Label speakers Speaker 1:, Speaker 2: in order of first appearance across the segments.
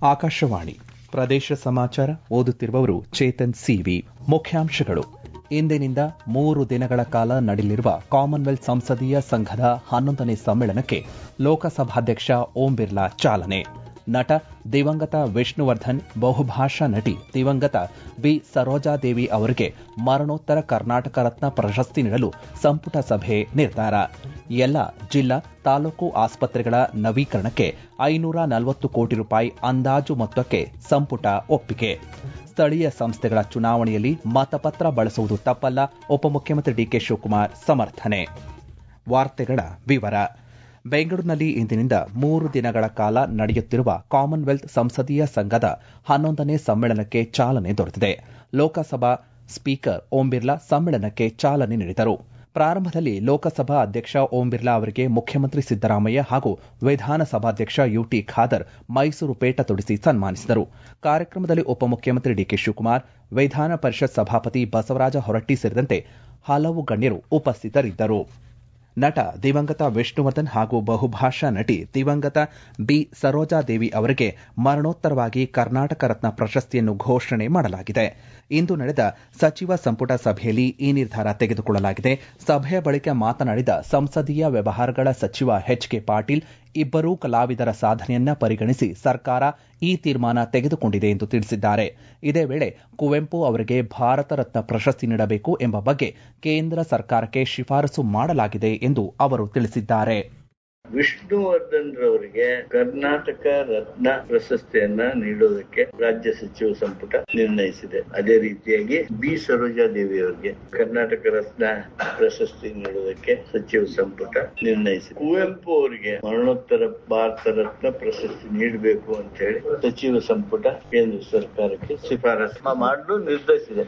Speaker 1: ಆಕಾಶವಾಣಿ ಪ್ರದೇಶ ಸಮಾಚಾರ ಓದುತ್ತಿರುವವರು ಚೇತನ್ ಸಿವಿ ಮುಖ್ಯಾಂಶಗಳು ಇಂದಿನಿಂದ ಮೂರು ದಿನಗಳ ಕಾಲ ನಡೆಯಲಿರುವ ಕಾಮನ್ವೆಲ್ತ್ ಸಂಸದೀಯ ಸಂಘದ ಹನ್ನೊಂದನೇ ಸಮ್ಮೇಳನಕ್ಕೆ ಲೋಕಸಭಾಧ್ಯಕ್ಷ ಓಂ ಬಿರ್ಲಾ ಚಾಲನೆ ನಟ ದಿವಂಗತ ವಿಷ್ಣುವರ್ಧನ್ ಬಹುಭಾಷಾ ನಟಿ ದಿವಂಗತ ಬಿ ಸರೋಜಾದೇವಿ ಅವರಿಗೆ ಮರಣೋತ್ತರ ಕರ್ನಾಟಕ ರತ್ನ ಪ್ರಶಸ್ತಿ ನೀಡಲು ಸಂಪುಟ ಸಭೆ ನಿರ್ಧಾರ ಎಲ್ಲ ಜಿಲ್ಲಾ ತಾಲೂಕು ಆಸ್ಪತ್ರೆಗಳ ನವೀಕರಣಕ್ಕೆ ಐನೂರ ನಲವತ್ತು ಕೋಟಿ ರೂಪಾಯಿ ಅಂದಾಜು ಮೊತ್ತಕ್ಕೆ ಸಂಪುಟ ಒಪ್ಪಿಗೆ ಸ್ಥಳೀಯ ಸಂಸ್ಥೆಗಳ ಚುನಾವಣೆಯಲ್ಲಿ ಮತಪತ್ರ ಬಳಸುವುದು ತಪ್ಪಲ್ಲ ಉಪಮುಖ್ಯಮಂತ್ರಿ ಡಿಕೆ ಶಿವಕುಮಾರ್ ಸಮರ್ಥನೆ ವಾರ್ತೆಗಳ ವಿವರ ಬೆಂಗಳೂರಿನಲ್ಲಿ ಇಂದಿನಿಂದ ಮೂರು ದಿನಗಳ ಕಾಲ ನಡೆಯುತ್ತಿರುವ ಕಾಮನ್ವೆಲ್ತ್ ಸಂಸದೀಯ ಸಂಘದ ಹನ್ನೊಂದನೇ ಸಮ್ಮೇಳನಕ್ಕೆ ಚಾಲನೆ ದೊರೆತಿದೆ ಲೋಕಸಭಾ ಸ್ಪೀಕರ್ ಓಂ ಬಿರ್ಲಾ ಸಮ್ಮೇಳನಕ್ಕೆ ಚಾಲನೆ ನೀಡಿದರು ಪ್ರಾರಂಭದಲ್ಲಿ ಲೋಕಸಭಾ ಅಧ್ಯಕ್ಷ ಓಂ ಬಿರ್ಲಾ ಅವರಿಗೆ ಮುಖ್ಯಮಂತ್ರಿ ಸಿದ್ದರಾಮಯ್ಯ ಹಾಗೂ ವಿಧಾನಸಭಾಧ್ಯಕ್ಷ ಯುಟಿ ಖಾದರ್ ಮೈಸೂರು ಪೇಟ ತೊಡಿಸಿ ಸನ್ಮಾನಿಸಿದರು ಕಾರ್ಯಕ್ರಮದಲ್ಲಿ ಉಪಮುಖ್ಯಮಂತ್ರಿ ಡಿಕೆ ಶಿವಕುಮಾರ್ ವಿಧಾನ ಪರಿಷತ್ ಸಭಾಪತಿ ಬಸವರಾಜ ಹೊರಟ್ಟಿ ಸೇರಿದಂತೆ ಹಲವು ಗಣ್ಯರು ಉಪಸ್ಥಿತರಿದ್ದರು ನಟ ದಿವಂಗತ ವಿಷ್ಣುವರ್ಧನ್ ಹಾಗೂ ಬಹುಭಾಷಾ ನಟಿ ದಿವಂಗತ ಬಿ ಸರೋಜಾದೇವಿ ಅವರಿಗೆ ಮರಣೋತ್ತರವಾಗಿ ಕರ್ನಾಟಕ ರತ್ನ ಪ್ರಶಸ್ತಿಯನ್ನು ಘೋಷಣೆ ಮಾಡಲಾಗಿದೆ ಇಂದು ನಡೆದ ಸಚಿವ ಸಂಪುಟ ಸಭೆಯಲ್ಲಿ ಈ ನಿರ್ಧಾರ ತೆಗೆದುಕೊಳ್ಳಲಾಗಿದೆ ಸಭೆಯ ಬಳಿಕ ಮಾತನಾಡಿದ ಸಂಸದೀಯ ವ್ಯವಹಾರಗಳ ಸಚಿವ ಎಚ್ ಕೆ ಪಾಟೀಲ್ ಇಬ್ಬರೂ ಕಲಾವಿದರ ಸಾಧನೆಯನ್ನ ಪರಿಗಣಿಸಿ ಸರ್ಕಾರ ಈ ತೀರ್ಮಾನ ತೆಗೆದುಕೊಂಡಿದೆ ಎಂದು ತಿಳಿಸಿದ್ದಾರೆ ಇದೇ ವೇಳೆ ಕುವೆಂಪು ಅವರಿಗೆ ಭಾರತ ರತ್ನ ಪ್ರಶಸ್ತಿ ನೀಡಬೇಕು ಎಂಬ ಬಗ್ಗೆ ಕೇಂದ್ರ ಸರ್ಕಾರಕ್ಕೆ ಶಿಫಾರಸು ಮಾಡಲಾಗಿದೆ ಎಂದು ಅವರು ತಿಳಿಸಿದ್ದಾರೆ
Speaker 2: ವಿಷ್ಣುವರ್ಧನ್ ರವರಿಗೆ ಕರ್ನಾಟಕ ರತ್ನ ಪ್ರಶಸ್ತಿಯನ್ನ ನೀಡೋದಕ್ಕೆ ರಾಜ್ಯ ಸಚಿವ ಸಂಪುಟ ನಿರ್ಣಯಿಸಿದೆ ಅದೇ ರೀತಿಯಾಗಿ ಬಿ ಸರೋಜಾದೇವಿ ಅವರಿಗೆ ಕರ್ನಾಟಕ ರತ್ನ ಪ್ರಶಸ್ತಿ ನೀಡೋದಕ್ಕೆ ಸಚಿವ ಸಂಪುಟ ನಿರ್ಣಯಿಸಿದೆ ಕುವೆಂಪು ಅವರಿಗೆ ಮರಣೋತ್ತರ ಭಾರತ ರತ್ನ ಪ್ರಶಸ್ತಿ ನೀಡಬೇಕು ಅಂತ ಹೇಳಿ ಸಚಿವ ಸಂಪುಟ ಕೇಂದ್ರ ಸರ್ಕಾರಕ್ಕೆ ಶಿಫಾರಸು ಮಾಡಲು ನಿರ್ಧರಿಸಿದೆ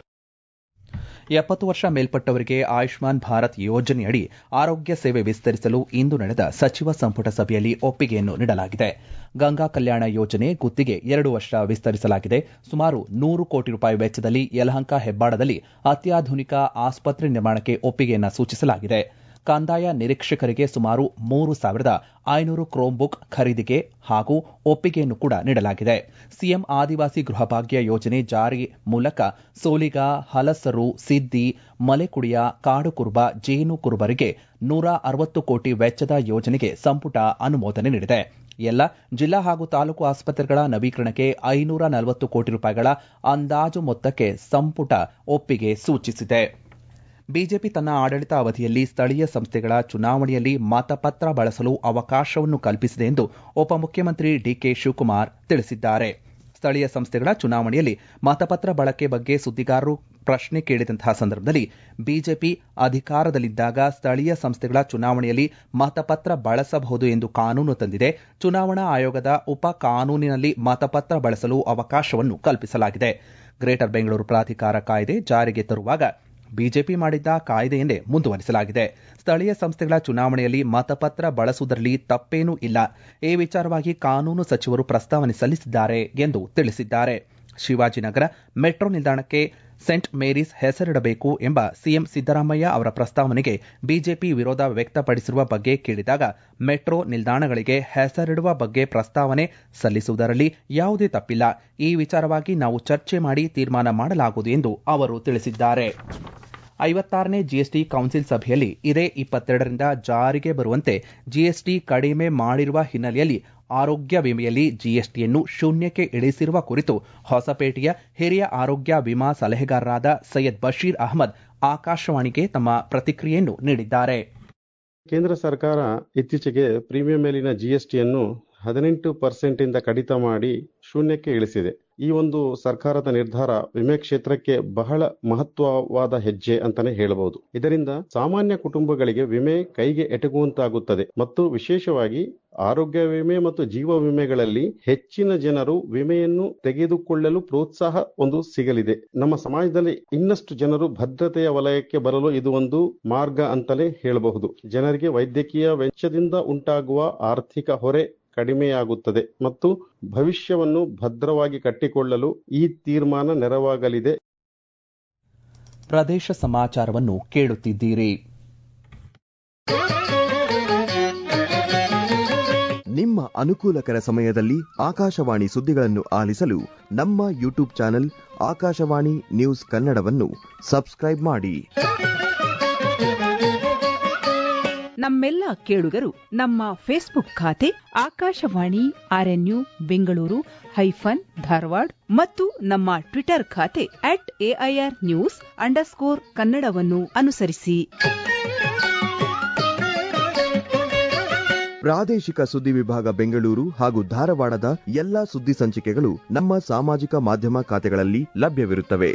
Speaker 1: ಎಪ್ಪತ್ತು ವರ್ಷ ಮೇಲ್ಪಟ್ಟವರಿಗೆ ಆಯುಷ್ಮಾನ್ ಭಾರತ್ ಯೋಜನೆಯಡಿ ಆರೋಗ್ಯ ಸೇವೆ ವಿಸ್ತರಿಸಲು ಇಂದು ನಡೆದ ಸಚಿವ ಸಂಪುಟ ಸಭೆಯಲ್ಲಿ ಒಪ್ಪಿಗೆಯನ್ನು ನೀಡಲಾಗಿದೆ ಗಂಗಾ ಕಲ್ಯಾಣ ಯೋಜನೆ ಗುತ್ತಿಗೆ ಎರಡು ವರ್ಷ ವಿಸ್ತರಿಸಲಾಗಿದೆ ಸುಮಾರು ನೂರು ಕೋಟಿ ರೂಪಾಯಿ ವೆಚ್ಚದಲ್ಲಿ ಯಲಹಂಕ ಹೆಬ್ಬಾಳದಲ್ಲಿ ಅತ್ಯಾಧುನಿಕ ಆಸ್ಪತ್ರೆ ನಿರ್ಮಾಣಕ್ಕೆ ಒಪ್ಪಿಗೆಯನ್ನು ಸೂಚಿಸಲಾಗಿದೆ ಕಂದಾಯ ನಿರೀಕ್ಷಕರಿಗೆ ಸುಮಾರು ಮೂರು ಸಾವಿರದ ಐನೂರು ಕ್ರೋಮ್ ಬುಕ್ ಖರೀದಿಗೆ ಹಾಗೂ ಒಪ್ಪಿಗೆಯನ್ನು ಕೂಡ ನೀಡಲಾಗಿದೆ ಸಿಎಂ ಆದಿವಾಸಿ ಗೃಹಭಾಗ್ಯ ಯೋಜನೆ ಜಾರಿ ಮೂಲಕ ಸೋಲಿಗ ಹಲಸರು ಸಿದ್ದಿ ಮಲೆಕುಡಿಯ ಕಾಡು ಕುರುಬ ಜೇನು ಕುರುಬರಿಗೆ ನೂರ ಅರವತ್ತು ಕೋಟಿ ವೆಚ್ಚದ ಯೋಜನೆಗೆ ಸಂಪುಟ ಅನುಮೋದನೆ ನೀಡಿದೆ ಎಲ್ಲ ಜಿಲ್ಲಾ ಹಾಗೂ ತಾಲೂಕು ಆಸ್ಪತ್ರೆಗಳ ನವೀಕರಣಕ್ಕೆ ಐನೂರ ನಲವತ್ತು ಕೋಟಿ ರೂಪಾಯಿಗಳ ಅಂದಾಜು ಮೊತ್ತಕ್ಕೆ ಸಂಪುಟ ಒಪ್ಪಿಗೆ ಸೂಚಿಸಿದೆ ಬಿಜೆಪಿ ತನ್ನ ಆಡಳಿತ ಅವಧಿಯಲ್ಲಿ ಸ್ಥಳೀಯ ಸಂಸ್ಥೆಗಳ ಚುನಾವಣೆಯಲ್ಲಿ ಮತಪತ್ರ ಬಳಸಲು ಅವಕಾಶವನ್ನು ಕಲ್ಪಿಸಿದೆ ಎಂದು ಉಪಮುಖ್ಯಮಂತ್ರಿ ಡಿಕೆ ಶಿವಕುಮಾರ್ ತಿಳಿಸಿದ್ದಾರೆ ಸ್ಥಳೀಯ ಸಂಸ್ಥೆಗಳ ಚುನಾವಣೆಯಲ್ಲಿ ಮತಪತ್ರ ಬಳಕೆ ಬಗ್ಗೆ ಸುದ್ದಿಗಾರರು ಪ್ರಶ್ನೆ ಕೇಳಿದಂತಹ ಸಂದರ್ಭದಲ್ಲಿ ಬಿಜೆಪಿ ಅಧಿಕಾರದಲ್ಲಿದ್ದಾಗ ಸ್ಥಳೀಯ ಸಂಸ್ಥೆಗಳ ಚುನಾವಣೆಯಲ್ಲಿ ಮತಪತ್ರ ಬಳಸಬಹುದು ಎಂದು ಕಾನೂನು ತಂದಿದೆ ಚುನಾವಣಾ ಆಯೋಗದ ಉಪ ಕಾನೂನಿನಲ್ಲಿ ಮತಪತ್ರ ಬಳಸಲು ಅವಕಾಶವನ್ನು ಕಲ್ಪಿಸಲಾಗಿದೆ ಗ್ರೇಟರ್ ಬೆಂಗಳೂರು ಪ್ರಾಧಿಕಾರ ಕಾಯ್ದೆ ಜಾರಿಗೆ ತರುವಾಗ ಬಿಜೆಪಿ ಮಾಡಿದ್ದ ಕಾಯ್ದೆಯನ್ನೇ ಮುಂದುವರಿಸಲಾಗಿದೆ ಸ್ಥಳೀಯ ಸಂಸ್ಥೆಗಳ ಚುನಾವಣೆಯಲ್ಲಿ ಮತಪತ್ರ ಬಳಸುವುದರಲ್ಲಿ ತಪ್ಪೇನೂ ಇಲ್ಲ ಈ ವಿಚಾರವಾಗಿ ಕಾನೂನು ಸಚಿವರು ಪ್ರಸ್ತಾವನೆ ಸಲ್ಲಿಸಿದ್ದಾರೆ ಎಂದು ತಿಳಿಸಿದ್ದಾರೆ ಶಿವಾಜಿನಗರ ಮೆಟ್ರೋ ನಿಲ್ದಾಣಕ್ಕೆ ಸೆಂಟ್ ಮೇರೀಸ್ ಹೆಸರಿಡಬೇಕು ಎಂಬ ಸಿಎಂ ಸಿದ್ದರಾಮಯ್ಯ ಅವರ ಪ್ರಸ್ತಾವನೆಗೆ ಬಿಜೆಪಿ ವಿರೋಧ ವ್ಯಕ್ತಪಡಿಸಿರುವ ಬಗ್ಗೆ ಕೇಳಿದಾಗ ಮೆಟ್ರೋ ನಿಲ್ದಾಣಗಳಿಗೆ ಹೆಸರಿಡುವ ಬಗ್ಗೆ ಪ್ರಸ್ತಾವನೆ ಸಲ್ಲಿಸುವುದರಲ್ಲಿ ಯಾವುದೇ ತಪ್ಪಿಲ್ಲ ಈ ವಿಚಾರವಾಗಿ ನಾವು ಚರ್ಚೆ ಮಾಡಿ ತೀರ್ಮಾನ ಮಾಡಲಾಗುವುದು ಎಂದು ಅವರು ತಿಳಿಸಿದ್ದಾರೆ ಐವತ್ತಾರನೇ ಜಿಎಸ್ಟಿ ಕೌನ್ಸಿಲ್ ಸಭೆಯಲ್ಲಿ ಇದೇ ಇಪ್ಪತ್ತೆರಡರಿಂದ ಜಾರಿಗೆ ಬರುವಂತೆ ಜಿಎಸ್ಟಿ ಕಡಿಮೆ ಮಾಡಿರುವ ಹಿನ್ನೆಲೆಯಲ್ಲಿ ಆರೋಗ್ಯ ವಿಮೆಯಲ್ಲಿ ಜಿಎಸ್ಟಿಯನ್ನು ಶೂನ್ಯಕ್ಕೆ ಇಳಿಸಿರುವ ಕುರಿತು ಹೊಸಪೇಟೆಯ ಹಿರಿಯ ಆರೋಗ್ಯ ವಿಮಾ ಸಲಹೆಗಾರರಾದ ಸೈಯದ್ ಬಶೀರ್ ಅಹಮದ್ ಆಕಾಶವಾಣಿಗೆ ತಮ್ಮ ಪ್ರತಿಕ್ರಿಯೆಯನ್ನು ನೀಡಿದ್ದಾರೆ
Speaker 3: ಕೇಂದ್ರ ಸರ್ಕಾರ ಇತ್ತೀಚೆಗೆ ಪ್ರೀಮಿಯಂ ಮೇಲಿನ ಜಿಎಸ್ಟಿಯನ್ನು ಹದಿನೆಂಟು ಪರ್ಸೆಂಟ್ ಇಂದ ಕಡಿತ ಮಾಡಿ ಶೂನ್ಯಕ್ಕೆ ಇಳಿಸಿದೆ ಈ ಒಂದು ಸರ್ಕಾರದ ನಿರ್ಧಾರ ವಿಮೆ ಕ್ಷೇತ್ರಕ್ಕೆ ಬಹಳ ಮಹತ್ವವಾದ ಹೆಜ್ಜೆ ಅಂತಾನೆ ಹೇಳಬಹುದು ಇದರಿಂದ ಸಾಮಾನ್ಯ ಕುಟುಂಬಗಳಿಗೆ ವಿಮೆ ಕೈಗೆ ಎಟುಕುವಂತಾಗುತ್ತದೆ ಮತ್ತು ವಿಶೇಷವಾಗಿ ಆರೋಗ್ಯ ವಿಮೆ ಮತ್ತು ಜೀವ ವಿಮೆಗಳಲ್ಲಿ ಹೆಚ್ಚಿನ ಜನರು ವಿಮೆಯನ್ನು ತೆಗೆದುಕೊಳ್ಳಲು ಪ್ರೋತ್ಸಾಹ ಒಂದು ಸಿಗಲಿದೆ ನಮ್ಮ ಸಮಾಜದಲ್ಲಿ ಇನ್ನಷ್ಟು ಜನರು ಭದ್ರತೆಯ ವಲಯಕ್ಕೆ ಬರಲು ಇದು ಒಂದು ಮಾರ್ಗ ಅಂತಲೇ ಹೇಳಬಹುದು ಜನರಿಗೆ ವೈದ್ಯಕೀಯ ವೆಚ್ಚದಿಂದ ಉಂಟಾಗುವ ಆರ್ಥಿಕ ಹೊರೆ ಕಡಿಮೆಯಾಗುತ್ತದೆ ಮತ್ತು ಭವಿಷ್ಯವನ್ನು ಭದ್ರವಾಗಿ ಕಟ್ಟಿಕೊಳ್ಳಲು ಈ ತೀರ್ಮಾನ ನೆರವಾಗಲಿದೆ
Speaker 1: ಪ್ರದೇಶ ಸಮಾಚಾರವನ್ನು ಕೇಳುತ್ತಿದ್ದೀರಿ
Speaker 4: ನಿಮ್ಮ ಅನುಕೂಲಕರ ಸಮಯದಲ್ಲಿ ಆಕಾಶವಾಣಿ ಸುದ್ದಿಗಳನ್ನು ಆಲಿಸಲು ನಮ್ಮ ಯೂಟ್ಯೂಬ್ ಚಾನೆಲ್ ಆಕಾಶವಾಣಿ ನ್ಯೂಸ್ ಕನ್ನಡವನ್ನು ಸಬ್ಸ್ಕ್ರೈಬ್ ಮಾಡಿ
Speaker 5: ನಮ್ಮೆಲ್ಲ ಕೇಳುಗರು ನಮ್ಮ ಫೇಸ್ಬುಕ್ ಖಾತೆ ಆಕಾಶವಾಣಿ ಆರ್ಎನ್ಯು ಬೆಂಗಳೂರು ಹೈಫನ್ ಧಾರವಾಡ ಮತ್ತು ನಮ್ಮ ಟ್ವಿಟರ್ ಖಾತೆ ಅಟ್ ಎಐಆರ್ ನ್ಯೂಸ್ ಅಂಡರ್ಸ್ಕೋರ್ ಕನ್ನಡವನ್ನು ಅನುಸರಿಸಿ
Speaker 4: ಪ್ರಾದೇಶಿಕ ಸುದ್ದಿ ವಿಭಾಗ ಬೆಂಗಳೂರು ಹಾಗೂ ಧಾರವಾಡದ ಎಲ್ಲಾ ಸುದ್ದಿ ಸಂಚಿಕೆಗಳು ನಮ್ಮ ಸಾಮಾಜಿಕ ಮಾಧ್ಯಮ ಖಾತೆಗಳಲ್ಲಿ ಲಭ್ಯವಿರುತ್ತವೆ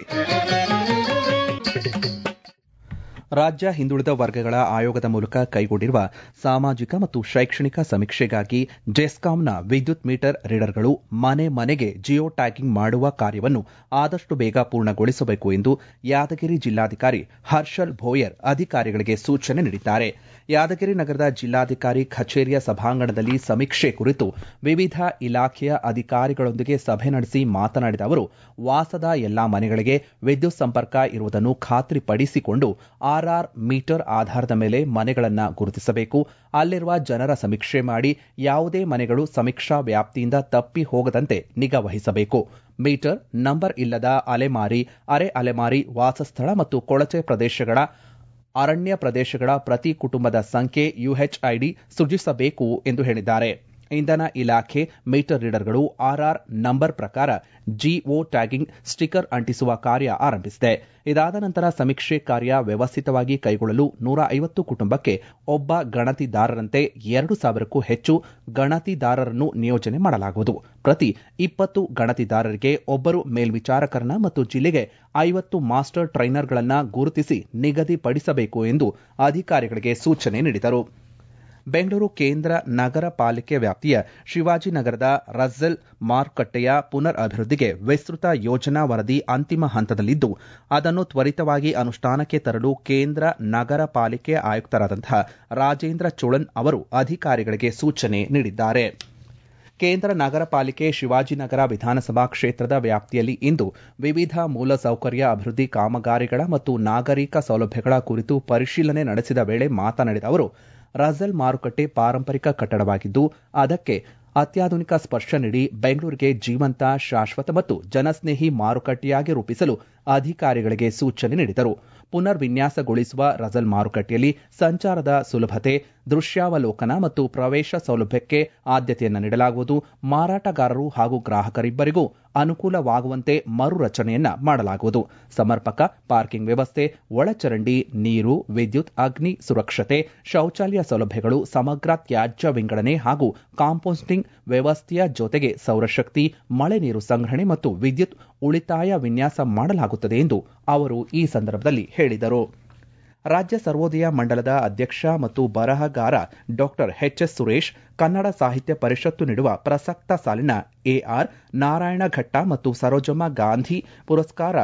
Speaker 1: ರಾಜ್ಯ ಹಿಂದುಳಿದ ವರ್ಗಗಳ ಆಯೋಗದ ಮೂಲಕ ಕೈಗೊಂಡಿರುವ ಸಾಮಾಜಿಕ ಮತ್ತು ಶೈಕ್ಷಣಿಕ ಸಮೀಕ್ಷೆಗಾಗಿ ಜೆಸ್ಕಾಂನ ವಿದ್ಯುತ್ ಮೀಟರ್ ರೀಡರ್ಗಳು ಮನೆ ಮನೆಗೆ ಜಿಯೋ ಟ್ಯಾಗಿಂಗ್ ಮಾಡುವ ಕಾರ್ಯವನ್ನು ಆದಷ್ಟು ಬೇಗ ಪೂರ್ಣಗೊಳಿಸಬೇಕು ಎಂದು ಯಾದಗಿರಿ ಜಿಲ್ಲಾಧಿಕಾರಿ ಹರ್ಷಲ್ ಭೋಯರ್ ಅಧಿಕಾರಿಗಳಿಗೆ ಸೂಚನೆ ನೀಡಿದ್ದಾರೆ ಯಾದಗಿರಿ ನಗರದ ಜಿಲ್ಲಾಧಿಕಾರಿ ಕಚೇರಿಯ ಸಭಾಂಗಣದಲ್ಲಿ ಸಮೀಕ್ಷೆ ಕುರಿತು ವಿವಿಧ ಇಲಾಖೆಯ ಅಧಿಕಾರಿಗಳೊಂದಿಗೆ ಸಭೆ ನಡೆಸಿ ಮಾತನಾಡಿದ ಅವರು ವಾಸದ ಎಲ್ಲಾ ಮನೆಗಳಿಗೆ ವಿದ್ಯುತ್ ಸಂಪರ್ಕ ಇರುವುದನ್ನು ಖಾತ್ರಿಪಡಿಸಿಕೊಂಡು ಆರ್ಆರ್ ಮೀಟರ್ ಆಧಾರದ ಮೇಲೆ ಮನೆಗಳನ್ನು ಗುರುತಿಸಬೇಕು ಅಲ್ಲಿರುವ ಜನರ ಸಮೀಕ್ಷೆ ಮಾಡಿ ಯಾವುದೇ ಮನೆಗಳು ಸಮೀಕ್ಷಾ ವ್ಯಾಪ್ತಿಯಿಂದ ತಪ್ಪಿ ಹೋಗದಂತೆ ನಿಗಾ ವಹಿಸಬೇಕು ಮೀಟರ್ ನಂಬರ್ ಇಲ್ಲದ ಅಲೆಮಾರಿ ಅರೆ ಅಲೆಮಾರಿ ವಾಸಸ್ಥಳ ಮತ್ತು ಕೊಳಚೆ ಪ್ರದೇಶಗಳ ಅರಣ್ಯ ಪ್ರದೇಶಗಳ ಪ್ರತಿ ಕುಟುಂಬದ ಸಂಖ್ಯೆ ಯುಎಚ್ಐಡಿ ಸೃಜಿಸಬೇಕು ಎಂದು ಹೇಳಿದ್ದಾರೆ ಇಂಧನ ಇಲಾಖೆ ಮೀಟರ್ ರೀಡರ್ಗಳು ಆರ್ಆರ್ ನಂಬರ್ ಪ್ರಕಾರ ಜಿಒ ಟ್ಯಾಗಿಂಗ್ ಸ್ಟಿಕರ್ ಅಂಟಿಸುವ ಕಾರ್ಯ ಆರಂಭಿಸಿದೆ ಇದಾದ ನಂತರ ಸಮೀಕ್ಷೆ ಕಾರ್ಯ ವ್ಯವಸ್ಥಿತವಾಗಿ ಕೈಗೊಳ್ಳಲು ನೂರ ಐವತ್ತು ಕುಟುಂಬಕ್ಕೆ ಒಬ್ಬ ಗಣತಿದಾರರಂತೆ ಎರಡು ಸಾವಿರಕ್ಕೂ ಹೆಚ್ಚು ಗಣತಿದಾರರನ್ನು ನಿಯೋಜನೆ ಮಾಡಲಾಗುವುದು ಪ್ರತಿ ಇಪ್ಪತ್ತು ಗಣತಿದಾರರಿಗೆ ಒಬ್ಬರು ಮೇಲ್ವಿಚಾರಕರನ್ನ ಮತ್ತು ಜಿಲ್ಲೆಗೆ ಐವತ್ತು ಮಾಸ್ಟರ್ ಟ್ರೈನರ್ಗಳನ್ನು ಗುರುತಿಸಿ ನಿಗದಿಪಡಿಸಬೇಕು ಎಂದು ಅಧಿಕಾರಿಗಳಿಗೆ ಸೂಚನೆ ನೀಡಿದರು ಬೆಂಗಳೂರು ಕೇಂದ್ರ ನಗರ ಪಾಲಿಕೆ ವ್ಯಾಪ್ತಿಯ ಶಿವಾಜಿನಗರದ ರಜ್ಜಲ್ ಮಾರುಕಟ್ಟೆಯ ಪುನರ್ ಅಭಿವೃದ್ಧಿಗೆ ವಿಸ್ತೃತ ಯೋಜನಾ ವರದಿ ಅಂತಿಮ ಹಂತದಲ್ಲಿದ್ದು ಅದನ್ನು ತ್ವರಿತವಾಗಿ ಅನುಷ್ಠಾನಕ್ಕೆ ತರಲು ಕೇಂದ್ರ ನಗರ ಪಾಲಿಕೆ ಆಯುಕ್ತರಾದಂತಹ ರಾಜೇಂದ್ರ ಚೋಳನ್ ಅವರು ಅಧಿಕಾರಿಗಳಿಗೆ ಸೂಚನೆ ನೀಡಿದ್ದಾರೆ ಕೇಂದ್ರ ನಗರ ಪಾಲಿಕೆ ಶಿವಾಜಿನಗರ ವಿಧಾನಸಭಾ ಕ್ಷೇತ್ರದ ವ್ಯಾಪ್ತಿಯಲ್ಲಿ ಇಂದು ವಿವಿಧ ಮೂಲಸೌಕರ್ಯ ಅಭಿವೃದ್ಧಿ ಕಾಮಗಾರಿಗಳ ಮತ್ತು ನಾಗರಿಕ ಸೌಲಭ್ಯಗಳ ಕುರಿತು ಪರಿಶೀಲನೆ ನಡೆಸಿದ ವೇಳೆ ಮಾತನಾಡಿದ ಅವರು ರಜಲ್ ಮಾರುಕಟ್ಟೆ ಪಾರಂಪರಿಕ ಕಟ್ಟಡವಾಗಿದ್ದು ಅದಕ್ಕೆ ಅತ್ಯಾಧುನಿಕ ಸ್ಪರ್ಶ ನೀಡಿ ಬೆಂಗಳೂರಿಗೆ ಜೀವಂತ ಶಾಶ್ವತ ಮತ್ತು ಜನಸ್ನೇಹಿ ಮಾರುಕಟ್ಟೆಯಾಗಿ ರೂಪಿಸಲು ಅಧಿಕಾರಿಗಳಿಗೆ ಸೂಚನೆ ನೀಡಿದರು ಪುನರ್ ವಿನ್ಯಾಸಗೊಳಿಸುವ ರಜಲ್ ಮಾರುಕಟ್ಟೆಯಲ್ಲಿ ಸಂಚಾರದ ಸುಲಭತೆ ದೃಶ್ಯಾವಲೋಕನ ಮತ್ತು ಪ್ರವೇಶ ಸೌಲಭ್ಯಕ್ಕೆ ಆದ್ಯತೆಯನ್ನು ನೀಡಲಾಗುವುದು ಮಾರಾಟಗಾರರು ಹಾಗೂ ಗ್ರಾಹಕರಿಬ್ಬರಿಗೂ ಅನುಕೂಲವಾಗುವಂತೆ ಮರು ರಚನೆಯನ್ನ ಮಾಡಲಾಗುವುದು ಸಮರ್ಪಕ ಪಾರ್ಕಿಂಗ್ ವ್ಯವಸ್ಥೆ ಒಳಚರಂಡಿ ನೀರು ವಿದ್ಯುತ್ ಅಗ್ನಿ ಸುರಕ್ಷತೆ ಶೌಚಾಲಯ ಸೌಲಭ್ಯಗಳು ಸಮಗ್ರ ತ್ಯಾಜ್ಯ ವಿಂಗಡಣೆ ಹಾಗೂ ಕಾಂಪೋಸ್ಟಿಂಗ್ ವ್ಯವಸ್ಥೆಯ ಜೊತೆಗೆ ಸೌರಶಕ್ತಿ ಮಳೆ ನೀರು ಸಂಗ್ರಹಣೆ ಮತ್ತು ವಿದ್ಯುತ್ ಉಳಿತಾಯ ವಿನ್ಯಾಸ ಮಾಡಲಾಗುತ್ತದೆ ಎಂದು ಅವರು ಈ ಸಂದರ್ಭದಲ್ಲಿ ಹೇಳಿದರು ರಾಜ್ಯ ಸರ್ವೋದಯ ಮಂಡಲದ ಅಧ್ಯಕ್ಷ ಮತ್ತು ಬರಹಗಾರ doctor H S Suresh Kannada Sahitya Parishat ನೀಡುವ ಪ್ರಸಕ್ತ ಸಾಲಿನ ಎಆರ್ ನಾರಾಯಣ ಘಟ್ಟ ಮತ್ತು ಸರೋಜಮ್ಮ ಗಾಂಧಿ ಪುರಸ್ಕಾರ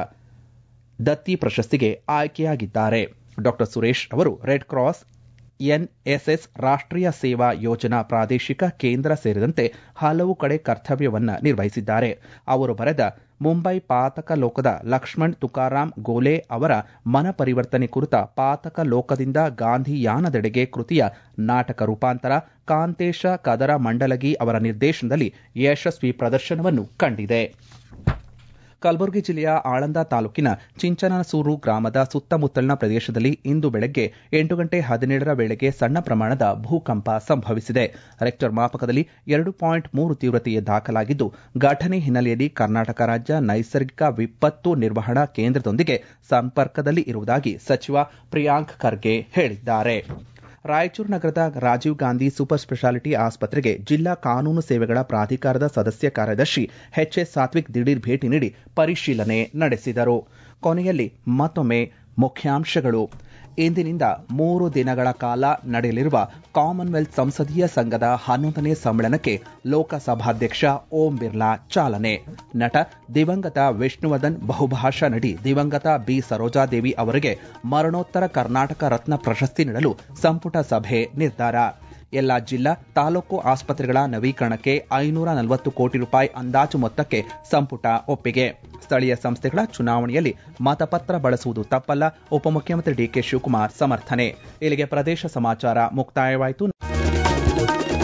Speaker 1: ದತ್ತಿ ಪ್ರಶಸ್ತಿಗೆ ಆಯ್ಕೆಯಾಗಿದ್ದಾರೆ ಡಾಕ್ಟರ್ ಸುರೇಶ್ ಅವರು ರೆಡ್ ಕ್ರಾಸ್ ಎನ್ಎಸ್ಎಸ್ ರಾಷ್ಟ್ರೀಯ ಸೇವಾ ಯೋಜನಾ ಪ್ರಾದೇಶಿಕ ಕೇಂದ್ರ ಸೇರಿದಂತೆ ಹಲವು ಕಡೆ ಕರ್ತವ್ಯವನ್ನ ನಿರ್ವಹಿಸಿದ್ದಾರೆ ಅವರು ಬರೆದ ಮುಂಬೈ ಪಾತಕ ಲೋಕದ ಲಕ್ಷ್ಮಣ್ ತುಕಾರಾಂ ಗೋಲೆ ಅವರ ಮನ ಪರಿವರ್ತನೆ ಕುರಿತ ಪಾತಕ ಲೋಕದಿಂದ ಗಾಂಧಿಯಾನದೆಡೆಗೆ ಕೃತಿಯ ನಾಟಕ ರೂಪಾಂತರ ಕಾಂತೇಶ ಕದರ ಮಂಡಲಗಿ ಅವರ ನಿರ್ದೇಶನದಲ್ಲಿ ಯಶಸ್ವಿ ಪ್ರದರ್ಶನವನ್ನು ಕಂಡಿದೆ ಕಲಬುರಗಿ ಜಿಲ್ಲೆಯ ಆಳಂದ ತಾಲೂಕಿನ ಚಿಂಚನಸೂರು ಗ್ರಾಮದ ಸುತ್ತಮುತ್ತಲಿನ ಪ್ರದೇಶದಲ್ಲಿ ಇಂದು ಬೆಳಗ್ಗೆ ಎಂಟು ಗಂಟೆ ಹದಿನೇಳರ ವೇಳೆಗೆ ಸಣ್ಣ ಪ್ರಮಾಣದ ಭೂಕಂಪ ಸಂಭವಿಸಿದೆ ರೆಕ್ಟರ್ ಮಾಪಕದಲ್ಲಿ ಎರಡು ಪಾಯಿಂಟ್ ಮೂರು ತೀವ್ರತೆ ದಾಖಲಾಗಿದ್ದು ಘಟನೆ ಹಿನ್ನೆಲೆಯಲ್ಲಿ ಕರ್ನಾಟಕ ರಾಜ್ಯ ನೈಸರ್ಗಿಕ ವಿಪತ್ತು ನಿರ್ವಹಣಾ ಕೇಂದ್ರದೊಂದಿಗೆ ಸಂಪರ್ಕದಲ್ಲಿ ಇರುವುದಾಗಿ ಸಚಿವ ಪ್ರಿಯಾಂಕ್ ಖರ್ಗೆ ಹೇಳಿದ್ದಾರೆ ರಾಯಚೂರು ನಗರದ ರಾಜೀವ್ ಗಾಂಧಿ ಸೂಪರ್ ಸ್ಪೆಷಾಲಿಟಿ ಆಸ್ಪತ್ರೆಗೆ ಜಿಲ್ಲಾ ಕಾನೂನು ಸೇವೆಗಳ ಪ್ರಾಧಿಕಾರದ ಸದಸ್ಯ ಕಾರ್ಯದರ್ಶಿ ಎಚ್ ಎಸ್ ಸಾತ್ವಿಕ್ ದಿಢೀರ್ ಭೇಟಿ ನೀಡಿ ಪರಿಶೀಲನೆ ನಡೆಸಿದರು ಕೊನೆಯಲ್ಲಿ ಮತ್ತೊಮ್ಮೆ ಮುಖ್ಯಾಂಶಗಳು ಇಂದಿನಿಂದ ಮೂರು ದಿನಗಳ ಕಾಲ ನಡೆಯಲಿರುವ ಕಾಮನ್ವೆಲ್ತ್ ಸಂಸದೀಯ ಸಂಘದ ಹನ್ನೊಂದನೇ ಸಮ್ಮೇಳನಕ್ಕೆ ಲೋಕಸಭಾಧ್ಯಕ್ಷ ಓಂ ಬಿರ್ಲಾ ಚಾಲನೆ ನಟ ದಿವಂಗತ ವಿಷ್ಣುವರ್ಧನ್ ಬಹುಭಾಷಾ ನಟಿ ದಿವಂಗತ ಬಿ ಸರೋಜಾದೇವಿ ಅವರಿಗೆ ಮರಣೋತ್ತರ ಕರ್ನಾಟಕ ರತ್ನ ಪ್ರಶಸ್ತಿ ನೀಡಲು ಸಂಪುಟ ಸಭೆ ನಿರ್ಧಾರ ಎಲ್ಲಾ ಜಿಲ್ಲಾ ತಾಲೂಕು ಆಸ್ಪತ್ರೆಗಳ ನವೀಕರಣಕ್ಕೆ ಐನೂರ ನಲವತ್ತು ಕೋಟಿ ರೂಪಾಯಿ ಅಂದಾಜು ಮೊತ್ತಕ್ಕೆ ಸಂಪುಟ ಒಪ್ಪಿಗೆ ಸ್ಥಳೀಯ ಸಂಸ್ಥೆಗಳ ಚುನಾವಣೆಯಲ್ಲಿ ಮತಪತ್ರ ಬಳಸುವುದು ತಪ್ಪಲ್ಲ ಉಪಮುಖ್ಯಮಂತ್ರಿ ಡಿಕೆ ಶಿವಕುಮಾರ್ ಸಮರ್ಥನೆ ಇಲ್ಲಿಗೆ ಪ್ರದೇಶ ಸಮಾಚಾರ ಮುಕ್ತಾಯವಾಯಿತು